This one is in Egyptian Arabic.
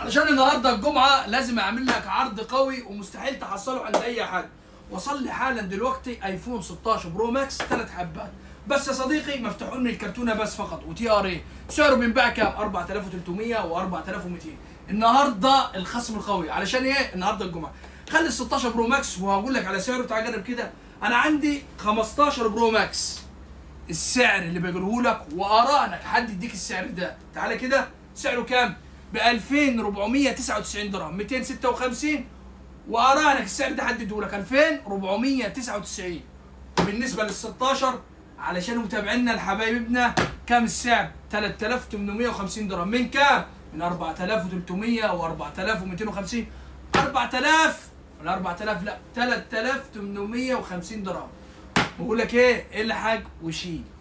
علشان النهارده الجمعه لازم اعمل لك عرض قوي ومستحيل تحصله عند اي حد وصل لي حالا دلوقتي ايفون 16 برو ماكس ثلاث حبات بس يا صديقي مفتوحون من الكرتونه بس فقط وتي ار اي سعره بينباع كام 4300 و4200 النهارده الخصم القوي علشان ايه النهارده الجمعه خلي ال 16 برو ماكس وهقول لك على سعره تعال جرب كده انا عندي 15 برو ماكس السعر اللي بقوله لك واراهنك حد يديك السعر ده تعالى كده سعره كام ب 2499 درهم 256 واراهنك السعر ده حدده لك 2499 بالنسبه لل 16 علشان متابعينا الحبايبنا كام السعر 3850 درهم من كام من 4300 و 4250 4000 ولا 4000 لا 3850 درهم بقول لك ايه الحق وشيل